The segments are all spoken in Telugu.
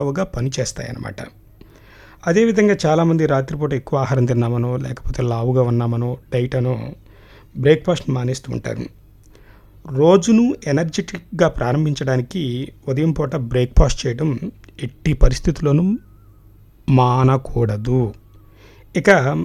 ఎక్కువగా పనిచేస్తాయన్నమాట అదేవిధంగా చాలామంది రాత్రిపూట ఎక్కువ ఆహారం తిన్నామనో లేకపోతే లావుగా ఉన్నామనో డైట్ అనో బ్రేక్ఫాస్ట్ మానేస్తూ ఉంటారు రోజును ఎనర్జెటిక్గా ప్రారంభించడానికి ఉదయం పూట బ్రేక్ఫాస్ట్ చేయడం ఎట్టి పరిస్థితుల్లోనూ మానకూడదు ఇక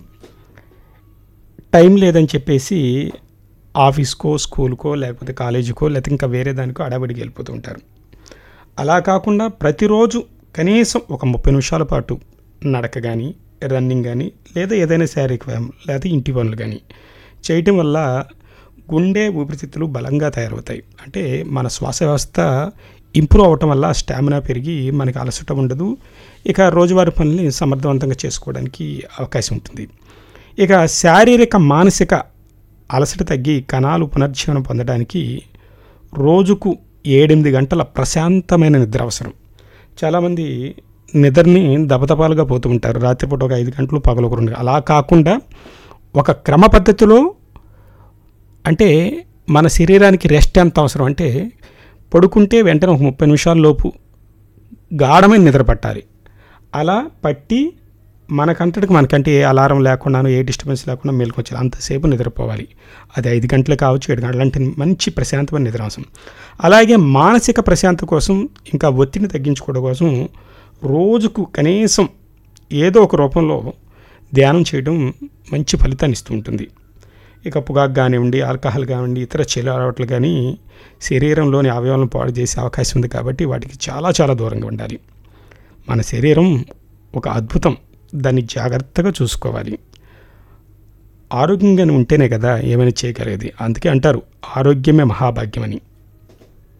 టైం లేదని చెప్పేసి ఆఫీస్కో స్కూల్కో లేకపోతే కాలేజీకో లేకపోతే ఇంకా వేరే దానికో అడబడికి వెళ్ళిపోతూ ఉంటారు అలా కాకుండా ప్రతిరోజు కనీసం ఒక ముప్పై నిమిషాల పాటు నడక కానీ రన్నింగ్ కానీ లేదా ఏదైనా శారీరక వ్యాయామం లేదా ఇంటి పనులు కానీ చేయటం వల్ల గుండె ఊపిరితిత్తులు బలంగా తయారవుతాయి అంటే మన శ్వాస వ్యవస్థ ఇంప్రూవ్ అవటం వల్ల స్టామినా పెరిగి మనకి అలసట ఉండదు ఇక రోజువారీ పనుల్ని సమర్థవంతంగా చేసుకోవడానికి అవకాశం ఉంటుంది ఇక శారీరక మానసిక అలసట తగ్గి కణాలు పునర్జీవనం పొందడానికి రోజుకు ఏడెనిమిది గంటల ప్రశాంతమైన నిద్ర అవసరం చాలామంది నిద్రని దపదపాలుగా పోతూ ఉంటారు రాత్రిపూట ఒక ఐదు గంటలు పగలు ఒక రెండు గంటలు. అలా కాకుండా ఒక క్రమ పద్ధతిలో అంటే మన శరీరానికి రెస్ట్ ఎంత అవసరం అంటే పడుకుంటే వెంటనే ఒక ముప్పై నిమిషాల లోపు గాఢమైన నిద్ర పట్టాలి అలా పట్టి మనకంతటికి మనకంటే ఏ అలారం లేకుండాను ఏ డిస్టర్బెన్స్ లేకుండా మేలుకొచ్చాలి అంతసేపు నిద్రపోవాలి అది ఐదు గంటలు కావచ్చు ఏడు గంటలు అంటే మంచి ప్రశాంతమైన నిద్ర అవసరం అలాగే మానసిక ప్రశాంతత కోసం ఇంకా ఒత్తిడిని తగ్గించుకోవడం కోసం రోజుకు కనీసం ఏదో ఒక రూపంలో ధ్యానం చేయడం మంచి ఫలితాన్ని ఇస్తూ ఉంటుంది ఇక పొగాకు కానివ్వండి ఆల్కహాల్ కానివ్వండి ఇతర చెడు అలవాట్లు కానీ శరీరంలోని అవయవాలను పాడు చేసే అవకాశం ఉంది కాబట్టి వాటికి చాలా చాలా దూరంగా ఉండాలి మన శరీరం ఒక అద్భుతం దాన్ని జాగ్రత్తగా చూసుకోవాలి ఆరోగ్యంగా ఉంటేనే కదా ఏమైనా చేయగలిగేది అందుకే అంటారు ఆరోగ్యమే మహాభాగ్యమని